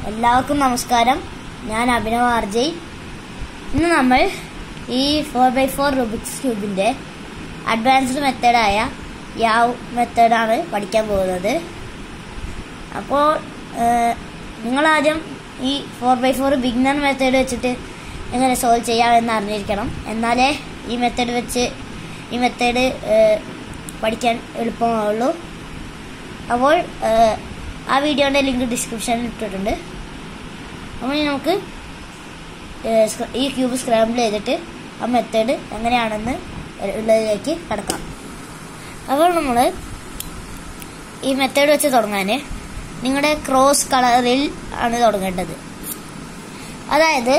എല്ലാവർക്കും നമസ്കാരം ഞാൻ അഭിനവ് ആർജയ് ഇന്ന് നമ്മൾ ഈ ഫോർ ബൈ ഫോർ റുബിക്സ് ക്യൂബിന്റെ അഡ്വാൻസ്ഡ് മെത്തേഡായ യാവ് മെത്തേഡാണ് പഠിക്കാൻ പോകുന്നത് അപ്പോൾ നിങ്ങൾ ആദ്യം ഈ four by four beginner method വെച്ചിട്ട് എങ്ങനെ സോൾവ് ചെയ്യാമെന്ന് അറിഞ്ഞിരിക്കണം എന്നാലേ ഈ മെത്തേഡ് വെച്ച് ഈ മെത്തേഡ് പഠിക്കാൻ എളുപ്പമാവുള്ളൂ അപ്പോൾ ഏഹ്, ആ വീഡിയോയുടെ ലിങ്ക് ഡിസ്ക്രിപ്ഷനിൽ ഇട്ടിട്ടുണ്ട് അപ്പോൾ ഇനി നമുക്ക് ഏഹ്, സ്ക്ര- ഈ ക്യൂബ് സ്ക്രാമ്പിൾ ചെയ്തിട്ട് ആ മെത്തേഡ് എങ്ങനെയാണെന്ന് ഉള്ളതിലേക്ക് കടക്കാം അപ്പോൾ നമ്മൾ ഈ മെത്തേഡ് വെച്ച് തുടങ്ങാൻ നിങ്ങളുടെ ക്രോസ് കളറിൽ ആണ് തുടങ്ങേണ്ടത് അതായത്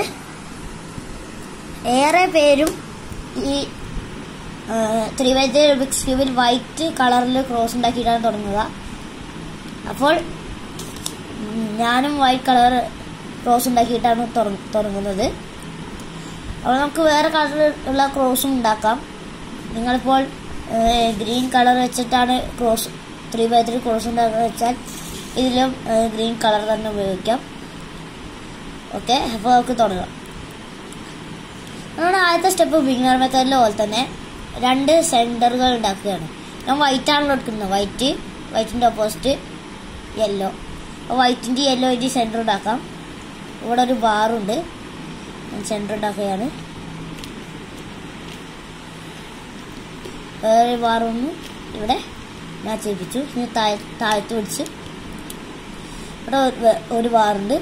ഏറെ പേരും ഈ ത്രീ ബൈ ത്രീ റുബിക്സ് ക്യൂബിൽ വൈറ്റ് കളറിൽ ക്രോസ് ഉണ്ടാക്കിയിട്ടാണ് തുടങ്ങുക അപ്പോൾ ഉം, ഞാനും വൈറ്റ് കളർ ക്രോസ് ഉണ്ടാക്കിയിട്ടാണ് തുടങ്ങ- തുടങ്ങുന്നത് അപ്പോൾ നമുക്ക് വേറെ കളർ ഉള്ള ക്രോസും ഉണ്ടാക്കാം നിങ്ങളിപ്പോൾ ഗ്രീൻ കളർ വെച്ചിട്ടാണ് cross three by three cross ഉണ്ടാക്കുന്നത് വെച്ചാൽ ഇതിലും ഗ്രീൻ കളർ തന്നെ ഉപയോഗിക്കാം ഓക്കെ അപ്പോൾ നമുക്ക് തുടങ്ങാം നമ്മുടെ ആദ്യത്തെ സ്റ്റെപ്പ് ബിഗിനർ മെത്തേഡിലെ പോലെ തന്നെ രണ്ട് സെൻറ്ററുകൾ ഉണ്ടാക്കുകയാണ് ഞാൻ വൈറ്റ് ആണല്ലോ എടുക്കുന്നത് വൈറ്റ് വൈറ്റിൻ്റെ ഓപ്പോസിറ്റ് യെല്ലോ അപ്പോൾ വൈറ്റിൻ്റെ യെല്ലോൻ്റെ സെൻറ്റർ ഉണ്ടാക്കാം ഇവിടെ ഒരു ബാറുണ്ട് സെൻറ്റർ ഉണ്ടാക്കുകയാണ് വേറെ ബാറൊന്ന് ഇവിടെ ഞാൻ ചെയ്യിപ്പിച്ചു ഇനി താഴെ താഴത്ത് പിടിച്ച് ഇവിടെ ഒരു വേ- ഒരു ബാറുണ്ട്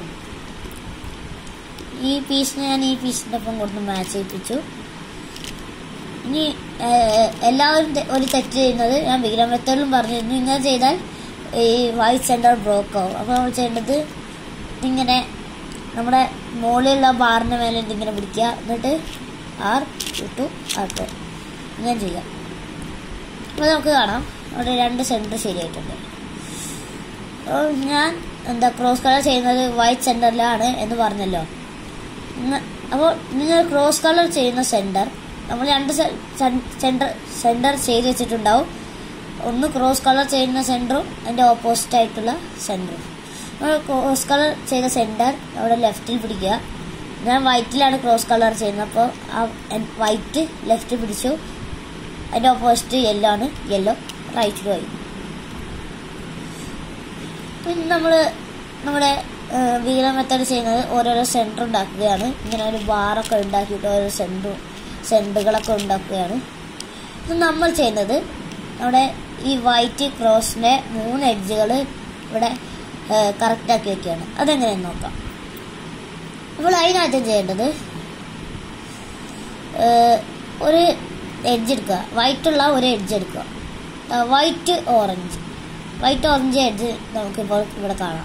ഈ പീസിനെ ഞാൻ ഈ പീസിൻ്റെ ഒപ്പം കൊണ്ട് മാച്ച് ചെയ്യിപ്പിച്ചു ഇനി ഏഹ്, എല്ലാവരും തെ- ഒരു തെറ്റ് ചെയ്യുന്നത് ഞാൻ വിഗ്രം മെത്തേഡിലും പറഞ്ഞിരുന്നു ഇങ്ങനെ ചെയ്താൽ ഈ വൈറ്റ് സെൻറ്റർ ബ്രോക്ക് ആവും അപ്പോൾ നമ്മൾ ചെയ്യേണ്ടത് ഇങ്ങനെ നമ്മുടെ മുകളിലുള്ള ബാറിൻ്റെ മേലെ ഇതിങ്ങനെ പിടിക്കുക എന്നിട്ട് ആർ ടു ആർ ടു ഇങ്ങനെ ചെയ്യാം അപ്പോൾ നമുക്ക് കാണാം അവിടെ രണ്ട് സെൻറ്റർ ശരിയായിട്ടുണ്ട് അപ്പോൾ ഞാൻ എന്താ ക്രോസ് കളർ ചെയ്യുന്നത് വൈറ്റ് സെൻറ്ററിലാണ് എന്ന് പറഞ്ഞല്ലോ ഇന്ന് അപ്പോൾ നിങ്ങൾ ക്രോസ് കളർ ചെയ്യുന്ന സെൻറ്റർ നമ്മൾ രണ്ട് സെൻറ്റർ സെൻറ്റർ ചെയ്ത് വെച്ചിട്ടുണ്ടാവും ഒന്ന് ക്രോസ് കളർ ചെയ്യുന്ന സെൻറ്ററും അതിൻ്റെ ഓപ്പോസിറ്റ് ആയിട്ടുള്ള സെൻറ്ററും നമ്മൾ ക്രോസ് കളർ ചെയ്ത സെൻറ്റർ അവിടെ ലെഫ്റ്റിൽ പിടിക്കുക ഞാൻ വൈറ്റിലാണ് ക്രോസ് കളർ ചെയ്യുന്നത് അപ്പോൾ ആ വൈറ്റ് ലെഫ്റ്റ് പിടിച്ചു അതിൻ്റെ ഓപ്പോസിറ്റ് യെല്ലോ ആണ് യെല്ലോ റൈറ്റിൽ പോയി പിന്നെ നമ്മൾ നമ്മുടെ വീല മെത്തേഡ് ചെയ്യുന്നത് ഓരോരോ സെൻറ്റർ ഉണ്ടാക്കുകയാണ് ഇങ്ങനെ ഒരു ബാറൊക്കെ ഉണ്ടാക്കിയിട്ട് ഓരോ സെൻറ്റർ സെൻറ്ററുകളൊക്കെ ഉണ്ടാക്കുകയാണ് ഇത് നമ്മൾ ചെയ്യുന്നത് നമ്മുടെ ഈ വൈറ്റ് ക്രോസിൻ്റെ മൂന്ന് എഡ്ജുകൾ ഇവിടെ കറക്റ്റാക്കി വെക്കുകയാണ് അതെങ്ങനെയെന്ന് നോക്കാം അപ്പോൾ അതിനാദ്യം ചെയ്യേണ്ടത് ഏഹ്, ഒരു എഡ്ജ് എടുക്കുക വൈറ്റുള്ള ഒരു എഡ്ജ് എടുക്കുക white orange white orange edge നമുക്കിപ്പോൾ ഇവിടെ കാണാം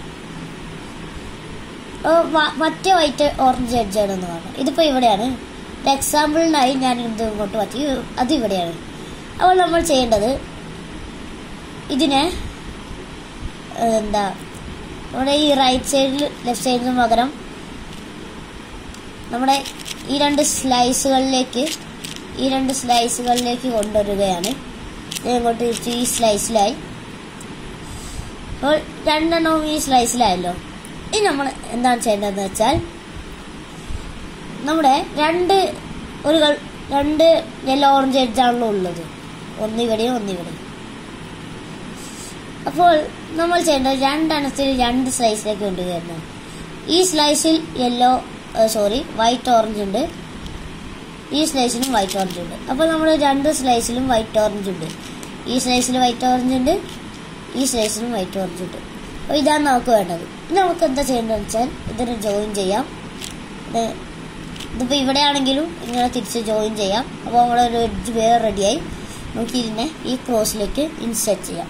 ഏഹ്, വ- മറ്റേ വൈറ്റ് ഓറഞ്ച് എഡ്ജ് ആണെന്ന് കാണാം ഇതിപ്പോൾ ഇവിടെയാണ് ഒരു എക്സാമ്പിളിനായി ഞാൻ ഇത് ഇങ്ങോട്ട് മാറ്റി അത് ഇവിടെയാണ് അപ്പോൾ നമ്മൾ ചെയ്യേണ്ടത് ഇതിനെ ഏഹ്, എന്താ നമ്മുടെ ഈ റൈറ്റ് സൈഡിൽ ലെഫ്റ്റ് സൈഡിന് പകരം നമ്മുടെ ഈ രണ്ട് സ്ലൈസുകളിലേക്ക് ഈ രണ്ട് സ്ലൈസുകളിലേക്ക് കൊണ്ടുവരികയാണ് ഇത് ഇങ്ങോട്ട് തിരിച്ച് ഈ സ്ലൈസിലായി അപ്പോൾ രണ്ടെണ്ണവും ഈ സ്ലൈസിലായല്ലോ ഇനി നമ്മൾ എന്താണ് ചെയ്യേണ്ടതെന്ന് വെച്ചാൽ നമ്മുടെ രണ്ട് ഒരു കൾ- രണ്ട് യെല്ലോ ഓറഞ്ച് എഡ്ജാണല്ലോ ഉള്ളത് ഒന്നിവിടെയും ഒന്നിവിടെയും അപ്പോൾ നമ്മൾ ചെയ്യേണ്ടത് രണ്ടെണ്ണത്തിൽ രണ്ട് സ്ലൈസിലേക്ക് കൊണ്ടുവരണം ഈ സ്ലൈസിൽ യെല്ലോ സോറി വൈറ്റ് ഓറഞ്ച് ഉണ്ട് ഈ സ്ലൈസിലും വൈറ്റ് ഓറഞ്ച് ഉണ്ട് അപ്പോൾ നമ്മൾ രണ്ട് സ്ലൈസിലും വൈറ്റ് ഓറഞ്ച് ഉണ്ട് ഈ സ്ലൈസിൽ വൈറ്റ് ഓറഞ്ച് ഉണ്ട് ഈ സ്ലൈസിലും വൈറ്റ് ഓറഞ്ച് ഉണ്ട് അപ്പോൾ ഇതാണ് നമുക്ക് വേണ്ടത് ഇനി നമുക്ക് എന്താ ചെയ്യേണ്ടതെന്ന് വെച്ചാൽ ഇതിന് ജോയിൻ ചെയ്യാം ഇത് ഇതിപ്പോൾ ഇവിടെ ആണെങ്കിലും ഇങ്ങനെ തിരിച്ച് ജോയിൻ ചെയ്യാം അപ്പോൾ നമ്മുടെ ഒരു എഡ്ജ് വേറെ റെഡിയായി നമുക്ക് ഇതിനെ ഈ ക്രോസിലേക്ക് ഇൻസെർട്ട് ചെയ്യാം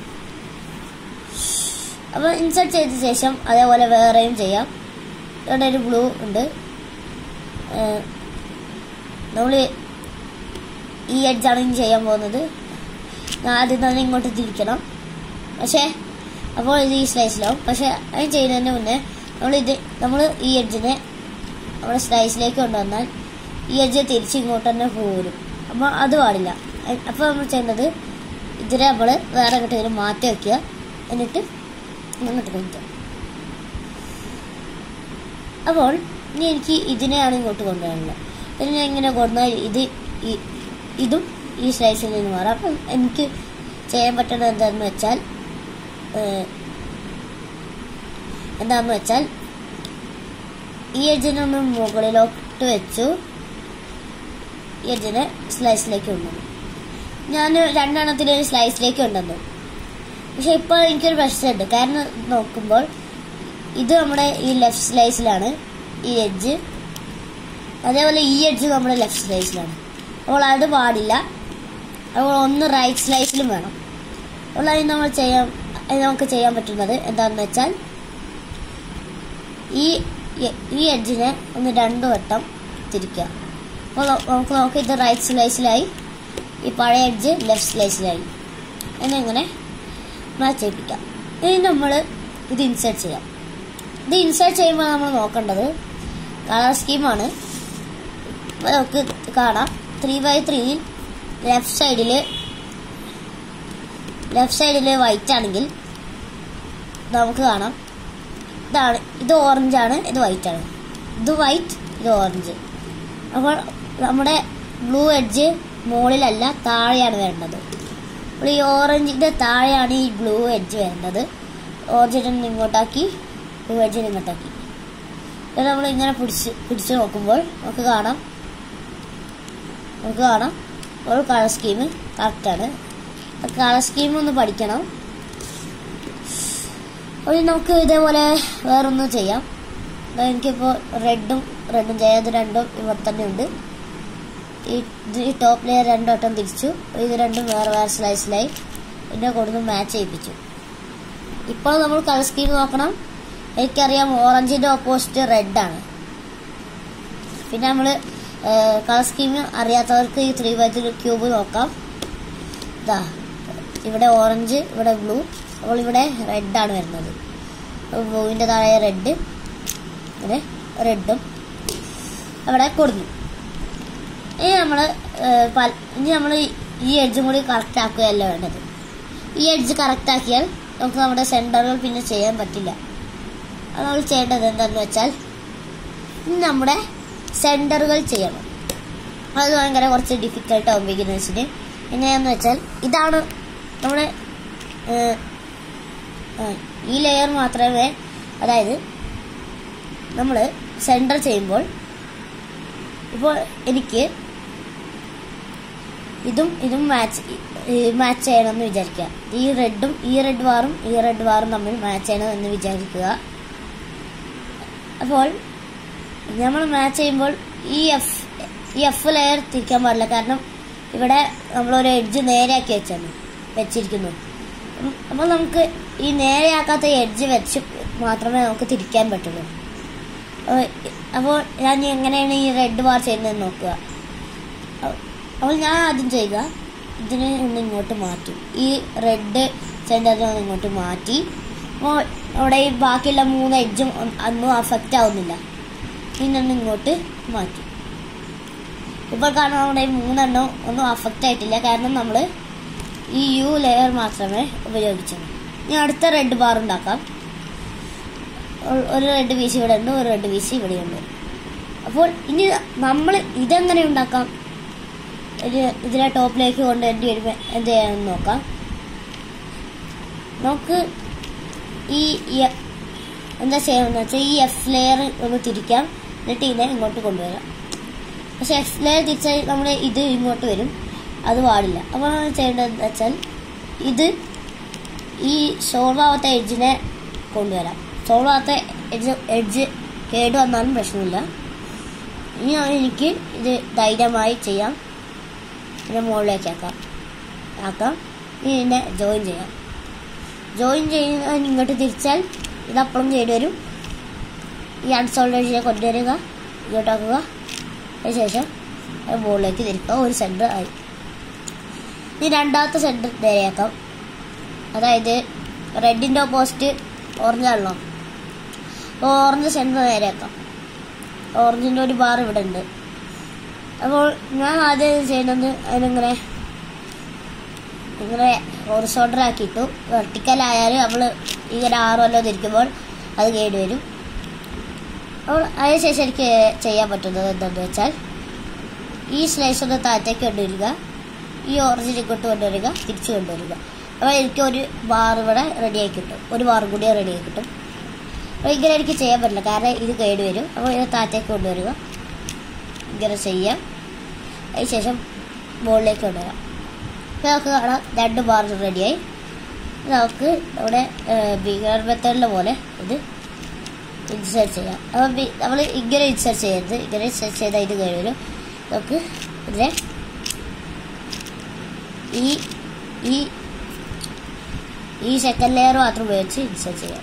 അപ്പോൾ ഇൻസെർട്ട് ചെയ്ത ശേഷം അതേപോലെ വേറെയും ചെയ്യാം ഇവിടെ ഒരു ബ്ലൂ ഉണ്ട് നമ്മൾ ഈ എഡ്ജാണ് ഇനി ചെയ്യാൻ പോകുന്നത് ഞാൻ ആദ്യം തന്നെ ഇങ്ങോട്ട് തിരിക്കണം പക്ഷേ അപ്പോൾ ഇത് ഈ സ്ലൈസിലാവും പക്ഷേ അത് ചെയ്യുന്നതിന് മുന്നേ നമ്മൾ ഇത് നമ്മൾ ഈ എഡ്ജിനെ നമ്മുടെ സ്ലൈസിലേക്ക് കൊണ്ടുവന്നാൽ ഈ എഡ്ജ് തിരിച്ച് ഇങ്ങോട്ട് തന്നെ പോരും അപ്പോൾ അത് പാടില്ല അപ്പോൾ നമ്മൾ ചെയ്യേണ്ടത് ഇതിനെ നമ്മൾ വേറെ എങ്ങോട്ടെങ്കിലും മാറ്റി വയ്ക്കുക എന്നിട്ട് അങ്ങോട്ട് കൊണ്ടുവരും അപ്പോൾ ഇനി എനിക്ക് ഇതിനെയാണ് ഇങ്ങോട്ട് കൊണ്ടുവരാനുള്ളത് ഇതിനെ ഇങ്ങനെ കൊണ്ടുവന്നാൽ ഇത് ഈ- ഇതും ഈ സ്ലൈസിൽ നിന്ന് മാറാം അപ്പം എനിക്ക് ചെയ്യാൻ പറ്റുന്നത് എന്താണെന്ന് വെച്ചാൽ ഏഹ്, എന്താണെന്ന് വെച്ചാൽ ഈ എഡ്ജിനൊന്ന് മുകളിലോട്ട് വെച്ചു ഈ എഡ്ജിനെ സ്ലൈസിലേക്ക് കൊണ്ടുവന്നു ഞാൻ രണ്ടെണ്ണത്തിന് ഒരു സ്ലൈസിലേക്ക് കൊണ്ടുവന്നു പക്ഷെ ഇപ്പോൾ എനിക്കൊരു പ്രശ്നമുണ്ട് കാരണം നോക്കുമ്പോൾ ഇത് നമ്മുടെ ഈ ലെഫ്റ്റ് സ്ലൈസിലാണ് ഈ എഡ്ജ് അതേപോലെ ഈ എഡ്ജ് നമ്മുടെ ലെഫ്റ്റ് സ്ലൈസിലാണ് അപ്പോൾ അത് പാടില്ല അപ്പോൾ ഒന്ന് റൈറ്റ് സ്ലൈസിലും വേണം അപ്പോൾ അതിന് നമ്മൾ ചെയ്യാൻ അത് നമുക്ക് ചെയ്യാൻ പറ്റുന്നത് എന്താണെന്ന് വെച്ചാൽ ഈ ഈ എഡ്ജിനെ ഒന്ന് രണ്ടു വട്ടം തിരിക്കുക അപ്പോൾ നോ- നമുക്ക് നോക്കാം ഇത് റൈറ്റ് സ്ലൈസിലായി ഈ പഴയ എഡ്ജ് ലെഫ്റ്റ് സ്ലൈസിലായി എന്നിങ്ങനെ മാച്ച് ചെയ്യിപ്പിക്കാം ഇനി നമ്മൾ ഇത് ഇൻസേർട്ട് ചെയ്യാം ഇത് ഇൻസേർട്ട് ചെയ്യുമ്പോൾ നമ്മൾ നോക്കേണ്ടത് കളർ സ്കീമാണ് അപ്പോൾ നമുക്ക് കാണാം ത്രീ ബൈ ത്രീയിൽ ലെഫ്റ്റ് സൈഡിൽ ലെഫ്റ്റ് സൈഡിൽ വൈറ്റ് ആണെങ്കിൽ നമുക്ക് കാണാം ഇതാണ് ഇത് ഓറഞ്ച് ആണ് ഇത് വൈറ്റ് ആണ് ഇത് വൈറ്റ് ഇത് ഓറഞ്ച് അപ്പോൾ നമ്മുടെ ബ്ലൂ എഡ്ജ് മുകളിലല്ല താഴെയാണ് വരേണ്ടത് അപ്പോൾ ഈ ഓറഞ്ചിൻ്റെ താഴെയാണ് ഈ ബ്ലൂ എഡ്ജ് വരുന്നത് ഓറഞ്ചിനെ ഇങ്ങോട്ടാക്കി ബ്ലൂ എഡ്ജിനെ ഇങ്ങോട്ടാക്കി ഇത് നമ്മൾ ഇങ്ങനെ പിടിച്ച് പിടിച്ച് നോക്കുമ്പോൾ നമുക്ക് കാണാം നമുക്ക് കാണാം ഒരു കളർ സ്കീം കറക്റ്റാണ് കളർ സ്കീം ഒന്ന് പഠിക്കണം ഒരു നമുക്ക് ഇതേപോലെ വേറൊന്നും ചെയ്യാം ദാ എനിക്കിപ്പോൾ റെഡും റെഡും ചെയ്യാം ഇത് രണ്ടും ഇവിടെ തന്നെ ഉണ്ട് ഈ ഇത് ഈ ടോപ്പ് ലെയർ രണ്ടു വട്ടം തിരിച്ചു ഇത് രണ്ടും വേറെ വേറെ സ്ലൈസിലായി ഇതിനെ കൊടുത്ത് മാച്ച് ചെയ്യിപ്പിച്ചു ഇപ്പോൾ നമ്മൾ കളർ സ്കീം നോക്കണം എനിക്കറിയാം ഓറഞ്ചിന്റെ ഓപ്പോസിറ്റ് റെഡാണ് പിന്നെ നമ്മൾ കളർ സ്കീം അറിയാത്തവർക്ക് ഈ ത്രീ ബൈ ത്രീ ക്യൂബ് നോക്കാം ഇതാ ഇവിടെ ഓറഞ്ച് ഇവിടെ ബ്ലൂ അപ്പോൾ ഇവിടെ റെഡാണ് വരുന്നത് ബ്ലൂവിൻ്റെ താഴെ റെഡ് അങ്ങനെ റെഡും അവിടെ കൊടുത്തു ഇനി നമ്മൾ ഇനി നമ്മൾ ഈ എഡ്ജും കൂടി കറക്റ്റ് ആക്കുകയല്ല വേണ്ടത് ഈ എഡ്ജ് കറക്റ്റ് ആക്കിയാൽ നമുക്ക് നമ്മുടെ സെൻറ്ററുകൾ പിന്നെ ചെയ്യാൻ പറ്റില്ല അത് നമ്മൾ ചെയ്യേണ്ടത് എന്താണെന്ന് വെച്ചാൽ ഇനി നമ്മുടെ സെൻറ്ററുകൾ ചെയ്യണം അത് ഭയങ്കര കുറച്ച് ഡിഫിക്കൽട്ട് ആവും ബിഗിനേഴ്സിന് എങ്ങനെയാന്ന് വെച്ചാൽ ഇതാണ് നമ്മുടെ ഏഹ്, ആ, ഈ ലെയർ മാത്രമേ അതായത് നമ്മൾ സെൻറ്റർ ചെയ്യുമ്പോൾ ഇപ്പോൾ എനിക്ക് ഇതും ഇതും മാച്ച് മാച്ച് ചെയ്യണമെന്ന് വിചാരിക്കുക ഈ റെഡും ഈ റെഡ് വാറും ഈ റെഡ് വാറും തമ്മിൽ മാച്ച് ചെയ്യണം എന്ന് വിചാരിക്കുക അപ്പോൾ നമ്മൾ മാച്ച് ചെയ്യുമ്പോൾ ഈ എഫ് ഈ എഫ് ലെയർ തിരിക്കാൻ പാടില്ല കാരണം ഇവിടെ നമ്മളൊരു എഡ്ജ് നേരെയാക്കി വെച്ചാണ് വെച്ചിരിക്കുന്നു ഉം, അപ്പോൾ നമുക്ക് ഈ നേരെയാക്കാത്ത എഡ്ജ് വെച്ച് മാത്രമേ നമുക്ക് തിരിക്കാൻ പറ്റുള്ളൂ അപ്പോൾ അപ്പോൾ ഞാൻ എങ്ങനെയാണ് ഈ റെഡ് ബാർ ചെയ്യുന്നത് നോക്കുക അ- അപ്പോൾ ഞാൻ ആദ്യം ചെയ്യുക ഇതിനെ ഒന്ന് ഇങ്ങോട്ട് മാറ്റി ഈ റെഡ് സെൻറ്ററിനെ ഒന്ന് ഇങ്ങോട്ട് മാറ്റി അപ്പോൾ അവിടെ ഈ ബാക്കിയുള്ള മൂന്ന് എഡ്ജും ഒന്നും അഫക്റ്റ് ആവുന്നില്ല ഇന്നൊന്ന് ഇങ്ങോട്ട് മാറ്റി ഇപ്പോൾ കാരണം നമ്മുടെ ഈ മൂന്നെണ്ണം ഒന്നും അഫക്റ്റ് ആയിട്ടില്ല കാരണം നമ്മൾ ഈ യു ലെയർ മാത്രമേ ഉപയോഗിച്ചുള്ളൂ ഇനി അടുത്ത റെഡ് ബാർ ഉണ്ടാക്കാം ഒ- ഒരു റെഡ് പീസ് ഇവിടെ ഉണ്ട് ഒരു റെഡ് പീസ് ഇവിടെയുണ്ട് അപ്പോൾ ഇനി നമ്മൾ ഇതെങ്ങനെ ഉണ്ടാക്കാം ഇത് ഇതിനെ ടോപ്പിലേക്ക് കൊണ്ടുവരേണ്ടി വരുമ്പോൾ എന്ത് ചെയ്യാമെന്ന് നോക്കാം നമുക്ക് ഈ ഈ- എന്താ ചെയ്യാമെന്ന് വെച്ചാൽ ഈ എഫ് ലെയർ ഒന്ന് തിരിക്കാം എന്നിട്ട് ഇതിനെ ഇങ്ങോട്ട് കൊണ്ടുവരാം പക്ഷെ എഫ് ലെയർ തിരിച്ചാൽ നമ്മൾ ഇത് ഇങ്ങോട്ട് വരും അത് പാടില്ല അപ്പോൾ നമ്മൾ ചെയ്യേണ്ടതെന്ന് വെച്ചാൽ ഇത് ഈ സോൾവ് ആവാത്ത എഡ്ജിനെ കൊണ്ടുവരാം സോൾവ് ആവാത്ത എഡ്ജ് എഡ്ജ് കേട് വന്നാലും പ്രശ്നമില്ല ഇനി എനിക്ക് ഇത് ധൈര്യമായി ചെയ്യാം ഇതിനെ മുകളിലേക്ക് ആക്കാം ആക്കാം ഇനി ഇതിനെ ജോയിൻ ചെയ്യാം ജോയിൻ ചെയ്യുന്ന ഇങ്ങോട്ട് തിരിച്ചാൽ ഇത് അപ്പുറം ചെയ്ത് വരും ഈ അൺസോൾഡ് എഡ്ജിനെ കൊണ്ടുവരിക ഇങ്ങോട്ടാക്കുക അതിനുശേഷം അത് മുകളിലേക്ക് തിരിക്കുക ഒരു സെൻറ്റർ ആയി ഇനി രണ്ടാമത്തെ സെൻറ്റർ നേരെയാക്കാം അതായത് റെഡിൻ്റെ ഓപ്പോസിറ്റ് ഓറഞ്ച് ആണല്ലോ അപ്പോൾ ഓറഞ്ച് സെൻറ്റർ നേരെയാക്കാം ഓറഞ്ചിൻ്റെ ഒരു ബാർ ഇവിടെ ഉണ്ട് അപ്പോൾ ഞാൻ ആദ്യം ചെയ്യുന്നത് അതിനിങ്ങനെ ഇങ്ങനെ ഹോറിസോണ്ടൽ ആക്കിയിട്ടു വെർട്ടിക്കൽ ആയാൽ നമ്മൾ ഇങ്ങനെ ആറ് വല്ലതും തിരിക്കുമ്പോൾ അത് കേട് വരും അപ്പോൾ അതിനുശേഷം എനിക്ക് ചെയ്യാൻ പറ്റുന്നത് എന്താണെന്ന് വെച്ചാൽ ഈ സ്ലൈസ് ഒന്ന് താഴത്തേക്ക് കൊണ്ടുവരിക ഈ ഓറഞ്ചിൽ ഇങ്ങോട്ട് കൊണ്ടുവരിക തിരിച്ച് കൊണ്ടുവരിക അപ്പോൾ എനിക്ക് ഒരു ബാർ ഇവിടെ റെഡിയായി കിട്ടും ഒരു ബാർ കൂടി റെഡിയായി കിട്ടും അപ്പോൾ ഇങ്ങനെ എനിക്ക് ചെയ്യാൻ പറ്റില്ല കാരണം ഇത് കേട് വരും അപ്പോൾ ഇത് താഴത്തേക്ക് കൊണ്ടുവരിക ഇങ്ങനെ ചെയ്യാം അതിനുശേഷം മുകളിലേക്ക് കൊണ്ടുവരാം അപ്പോൾ നമുക്ക് കാണാം രണ്ട് ബാർ റെഡിയായി നമുക്ക് ഇവിടെ ബിഗർ മെത്തേഡിലെ പോലെ ഇത് ഇൻസേർട്ട് ചെയ്യാം അപ്പം നമ്മൾ ഇങ്ങനെ ഇൻസേർട്ട് ചെയ്യരുത് ഇങ്ങനെ ഇൻസേർട്ട് ചെയ്താൽ ഇത് കയറി വരും നമുക്ക് ഇതിനെ ഈ ഈ ഈ സെക്കൻഡ് ലെയർ മാത്രം ഉപയോഗിച്ച് ഇൻസേർട്ട് ചെയ്യാം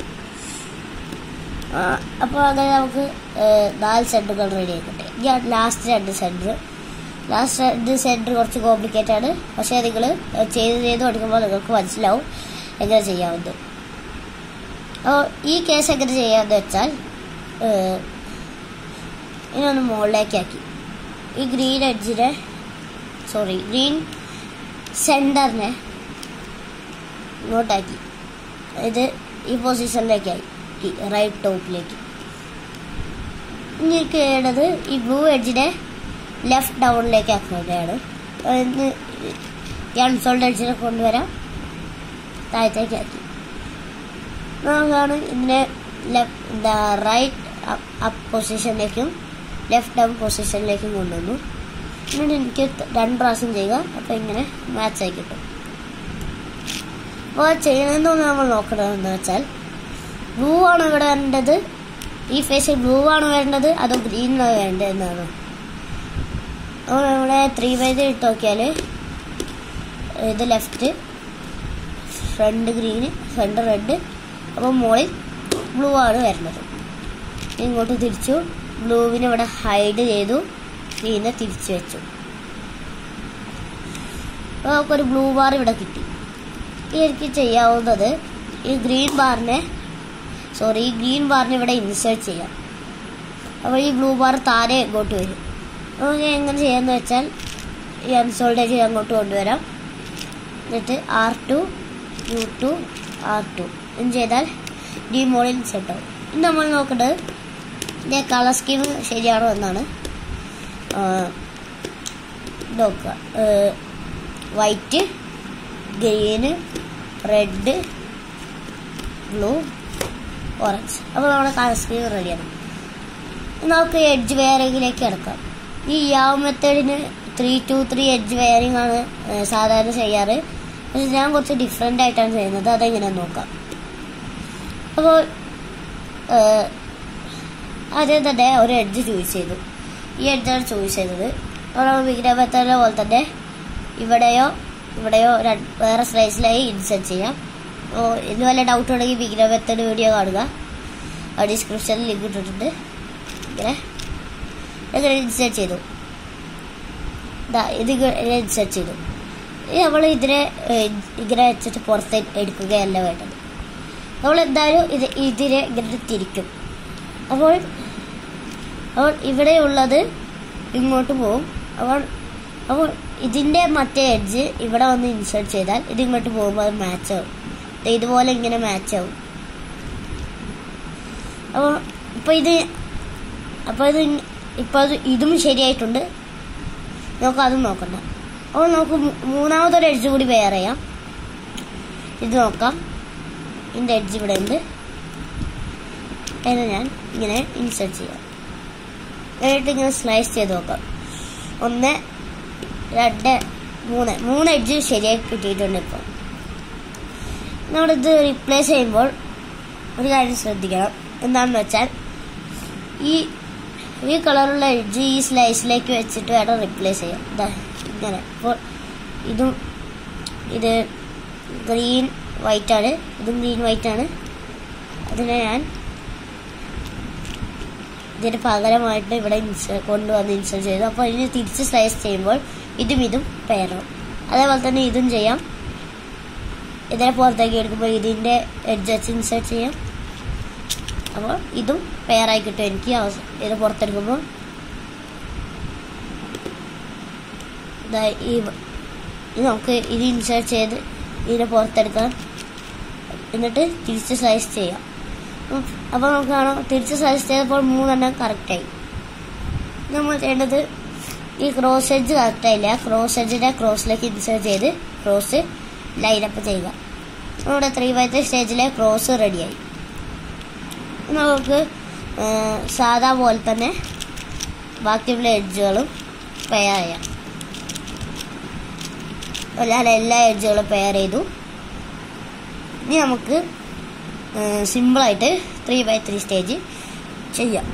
അപ്പോൾ അങ്ങനെ നമുക്ക് ഏഹ്, നാല് സെൻറ്ററുകൾ റെഡി ആയിക്കോട്ടെ ഞാൻ ലാസ്റ്റ് രണ്ട് സെൻറ്റർ ലാസ്റ്റ് രണ്ട് സെൻറ്റർ കുറച്ച് കോംപ്ലിക്കേറ്റ് ആണ് പക്ഷേ നിങ്ങൾ ചെയ്ത് ചെയ്ത് പഠിക്കുമ്പോൾ നിങ്ങൾക്ക് മനസ്സിലാവും എങ്ങനെ ചെയ്യാവുന്നത് അപ്പോൾ ഈ കേസ് എങ്ങനെ ചെയ്യാമെന്ന് വെച്ചാൽ ഏഹ്, ഇതിനൊന്ന് മുകളിലേക്ക് ആക്കി ഈ ഗ്രീൻ എഡ്ജിനെ സോറി ഗ്രീൻ സെൻറ്ററിനെ ഇങ്ങോട്ടാക്കി ഇത് ഈ പൊസിഷനിലേക്കായി റൈറ്റ് ടോപ്പിലേക്ക് ഇനി എനിക്ക് വേണ്ടത് ഈ ബ്ലൂ എഡ്ജിനെ ലെഫ്റ്റ് ഡൗണിലേക്ക് ആക്കുകയാണ് അതിന് ഈ അൺസോൾഡ് എഡ്ജിനെ കൊണ്ടുവരാം താഴത്തേക്ക് ആക്കി നമുക്കാണ് ഇതിനെ ലെഫ്റ്റ് എന്താ റൈറ്റ് അപ്പ് പൊസിഷനിലേക്കും ലെഫ്റ്റ് ഡൗൺ പൊസിഷനിലേക്കും കൊണ്ടുവന്നു എന്നിട്ട് എനിക്ക് രണ്ട് പ്രാവശ്യം ചെയ്യുക അപ്പോൾ ഇങ്ങനെ മാച്ച് ആയി കിട്ടും അപ്പോൾ ചെയ്യണമെന്ന് നമ്മൾ നോക്കണമെന്ന് വെച്ചാൽ ബ്ലൂ ആണ് ഇവിടെ വരേണ്ടത് ഈ ഫേസിൽ ബ്ലൂ ആണ് വരേണ്ടത് അതോ ഗ്രീൻ ആണ് വേണ്ടത് എന്നാണ് അപ്പോൾ നമ്മുടെ ത്രീ ബൈ ത്രീ ഇട്ട് നോക്കിയാൽ ഇത് left front green front red അപ്പോൾ മുകളിൽ ബ്ലൂ ആണ് വരുന്നത് ഇങ്ങോട്ട് തിരിച്ചു ബ്ലൂവിനെ ഇവിടെ ഹൈഡ് ചെയ്തു ഗ്രീനെ തിരിച്ചു വെച്ചു അപ്പോൾ നമുക്കൊരു ബ്ലൂ ബാർ ഇവിടെ കിട്ടി ഇനി എനിക്ക് ചെയ്യാവുന്നത് ഈ ഗ്രീൻ ബാറിനെ സോറി ഈ ഗ്രീൻ ബാറിനെ ഇവിടെ ഇൻസേർട്ട് ചെയ്യാം അപ്പോൾ ഈ ബ്ലൂ ബാർ താരെ ഇങ്ങോട്ട് വരും നമുക്ക് എങ്ങനെ ചെയ്യാന്ന് വെച്ചാൽ ഈ അൺസോൾഡ് അങ്ങോട്ട് കൊണ്ടുവരാം എന്നിട്ട് R two U two R two ഇത് ചെയ്താൽ ഡി മോളിൽ സെറ്റ് ആവും ഇനി നമ്മൾ നോക്കേണ്ടത് ഇതിൻ്റെ കളർ സ്കീം ശരിയാണോ എന്നാണ് ആ, നോക്കുക white green red blue orange അപ്പോൾ നമ്മുടെ കളർ സ്കീം റെഡിയാണ് ഇനി നമുക്ക് എഡ്ജ് വെയറിങ്ങിലേക്ക് കിടക്കാം ഈ യാവ് മെത്തേഡിന് three two three edge pairing ആണ് ഏഹ്, സാധാരണ ചെയ്യാറ് പക്ഷെ ഞാൻ കുറച്ച് ഡിഫറെൻ്റ് ആയിട്ടാണ് ചെയ്യുന്നത് അതെങ്ങനെയാന്ന് നോക്കാം അപ്പോൾ ഏഹ്, ആദ്യം തന്നെ ഒരു എഡ്ജ് ചൂസ് ചെയ്തു ഈ എഡ്ജാണ് ചൂസ് ചെയ്തത് നമ്മൾ വിഗ്രഹ മെത്തേഡിലെ പോലെ തന്നെ ഇവിടെയോ ഇവിടെയോ രണ്ട് വേറെ സ്ലൈസിലായി ഇൻസെർട്ട് ചെയ്യാം അപ്പോൾ ഇത് വല്ല ഡൗട്ട് ഉണ്ടെങ്കിൽ വിഗ്രഹ മെത്തേഡ് വീഡിയോ കാണുക ആ ഡിസ്ക്രിപ്ഷനിൽ ലിങ്ക് ഇട്ടിട്ടുണ്ട് ഇങ്ങനെ ഇങ്ങനെ ഇൻസേർട്ട് ചെയ്തു ദാ ഇത് ഇങ്ങനെ ഇൻസേർട്ട് ചെയ്തു ഇനി നമ്മൾ ഇതിനെ ഏഹ്, ഇങ്ങനെ വെച്ചിട്ട് പുറത്ത് എടുക്കുകയല്ല വേണ്ടത് നമ്മൾ എന്തായാലും ഇത് ഇതിനെ ഇങ്ങനെ തിരിക്കും അപ്പോൾ അപ്പോൾ ഇവിടെയുള്ളത് ഇങ്ങോട്ട് പോകും അപ്പോൾ അപ്പോൾ ഇതിൻ്റെ മറ്റേ എഡ്ജ് ഇവിടെ വന്ന് ഇൻസേർട്ട് ചെയ്താൽ ഇത് ഇങ്ങോട്ട് പോകുമ്പോൾ അത് മാച്ച് ആവും ദേ ഇതുപോലെ ഇങ്ങനെ മാച്ച് ആവും അപ്പോൾ ഇപ്പോൾ ഇത് അപ്പോൾ ഇത് ഇങ്- ഇപ്പോൾ അത് ഇതും ശരിയായിട്ടുണ്ട് നമുക്ക് അതും നോക്കണ്ട അപ്പോൾ നമുക്ക് മൂ- മൂന്നാമതൊരു എഡ്ജ് കൂടി വെയർ ചെയ്യാം ഇത് നോക്കാം ഇതിൻ്റെ എഡ്ജ് ഇവിടെ ഉണ്ട് അതിനെ ഞാൻ ഇങ്ങനെ ഇൻസേർട്ട് ചെയ്യാം എന്നിട്ട് ഇങ്ങനെ സ്ലൈസ് ചെയ്ത് നോക്കാം ഒന്ന് രണ്ട് മൂന്ന് മൂന്ന് എഡ്ജ് ശരിയായി കിട്ടിയിട്ടുണ്ട് ഇപ്പോൾ നമ്മളിത് റീപ്ലേസ് ചെയ്യുമ്പോൾ ഒരു കാര്യം ശ്രദ്ധിക്കണം എന്താണെന്ന് വെച്ചാൽ ഈ ഈ കളറുള്ള എഡ്ജ് ഈ സ്ലൈസിലേക്ക് വെച്ചിട്ട് വേണം റീപ്ലേസ് ചെയ്യാൻ ദാ ഇങ്ങനെ അപ്പോൾ ഇതും ഇത് ഗ്രീൻ വൈറ്റ് ആണ് ഇതും ഗ്രീൻ വൈറ്റ് ആണ് അതിനെ ഞാൻ ഇതിന് പകരമായിട്ട് ഇവിടെ ഇൻസർ കൊണ്ടുവന്ന് ഇൻസർ ചെയ്തു അപ്പോൾ ഇതിന് തിരിച്ച് സ്ലൈസ് ചെയ്യുമ്പോൾ ഇതും ഇതും പെയറാവും അതേപോലെ തന്നെ ഇതും ചെയ്യാം ഇതിനെ പുറത്തേക്ക് എടുക്കുമ്പോൾ ഇതിൻ്റെ എഡ്ജ് വെച്ച് ഇൻസേർട്ട് ചെയ്യാം അപ്പോൾ ഇതും പെയറായി കിട്ടും എനിക്ക് അവസ- ഇത് പുറത്തെടുക്കുമ്പോൾ ഇതാ ഈ ഇത് നമുക്ക് ഇത് ഇൻസേർട്ട് ചെയ്ത് ഇതിനെ പുറത്തെടുക്കാം എന്നിട്ട് തിരിച്ച് സ്ലൈസ് ചെയ്യാം അപ്പോൾ നമുക്ക് കാണാം തിരിച്ച് സജസ്റ്റ് ചെയ്തപ്പോൾ മൂന്നെണ്ണം കറക്റ്റായി നമ്മൾ ചെയ്യേണ്ടത് ഈ ക്രോസ് എഡ്ജ് കറക്റ്റായില്ല ക്രോസ് എഡ്ജിനെ ക്രോസിലേക്ക് ഇൻസേർട്ട് ചെയ്ത് ക്രോസ് ലൈനപ്പ് ചെയ്യുക നമ്മുടെ ത്രീ ബൈ ത്രീ സ്റ്റേജിലെ ക്രോസ് റെഡിയായി നമുക്ക് ആ, സാധാ പോലെ തന്നെ ബാക്കിയുള്ള എഡ്ജുകളും പെയർ ചെയ്യാം ഞാൻ എല്ലാ എഡ്ജുകളും പെയർ ചെയ്തു ഇനി നമുക്ക് സിമ്പിളായിട്ട് ത്രീ ബൈ ത്രീ സ്റ്റേജ് ചെയ്യാം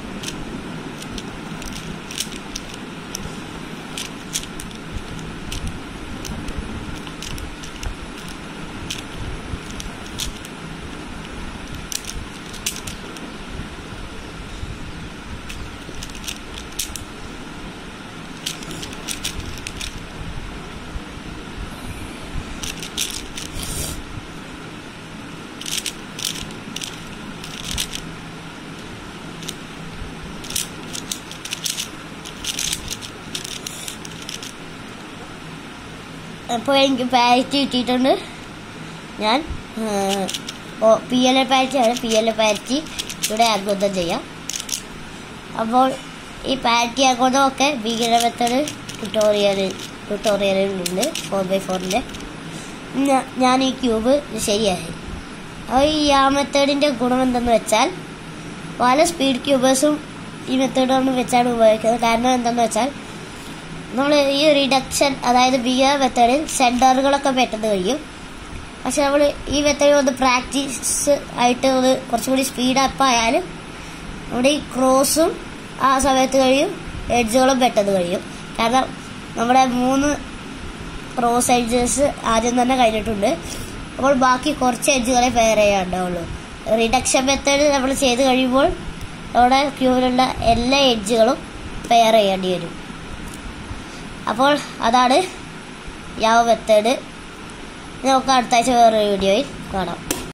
അപ്പോൾ എനിക്ക് പാരറ്റ് കിട്ടിയിട്ടുണ്ട് ഞാൻ പി എൽ എ പാരറ്റിയാണ് പി എൽ എ പാരറ്റി ഇവിടെ ആഗോദം ചെയ്യാം അപ്പോൾ ഈ പാരറ്റി ആഗോദം ഒക്കെ ഭീകര മെത്തഡ് ട്യൂട്ടോറിയൽ ട്യൂട്ടോറിയലുണ്ട് ഫോർ ബൈ ഫോറിൻ്റെ ഞാൻ ഈ ക്യൂബ് ശരിയായി അപ്പോൾ ഈ ആ മെത്തേഡിൻ്റെ ഗുണം എന്തെന്ന് വെച്ചാൽ പല സ്പീഡ് ക്യൂബേഴ്സും ഈ മെത്തേഡുകൊണ്ട് വെച്ചാണ് ഉപയോഗിക്കുന്നത് കാരണം എന്തെന്ന് വെച്ചാൽ നമ്മൾ ഈ റിഡക്ഷൻ അതായത് ബിയർ മെത്തേഡിൽ സെൻറ്ററുകളൊക്കെ പെട്ടെന്ന് കഴിയും പക്ഷെ നമ്മൾ ഈ മെത്തേഡ് ഒന്ന് പ്രാക്ടീസ് ആയിട്ട് ഒന്ന് കുറച്ചുകൂടി സ്പീഡ് അപ്പ് ആയാലും നമ്മുടെ ഈ ക്രോസും ആ സമയത്ത് കഴിയും എഡ്ജുകളും പെട്ടെന്ന് കഴിയും കാരണം നമ്മുടെ മൂന്ന് ക്രോസ് എഡ്ജസ് ആദ്യം തന്നെ കഴിഞ്ഞിട്ടുണ്ട് അപ്പോൾ ബാക്കി കുറച്ച് എഡ്ജുകളെ പെയർ ചെയ്യാനുണ്ടാവുള്ളൂ റിഡക്ഷൻ മെത്തേഡ് നമ്മൾ ചെയ്ത് കഴിയുമ്പോൾ നമ്മുടെ ക്യൂവിലുള്ള എല്ലാ എഡ്ജുകളും പെയർ ചെയ്യേണ്ടി വരും അപ്പോൾ അതാണ് യാവ് മെത്തേഡ് നമുക്ക് അടുത്ത ആഴ്ച വേറൊരു വീഡിയോയിൽ കാണാം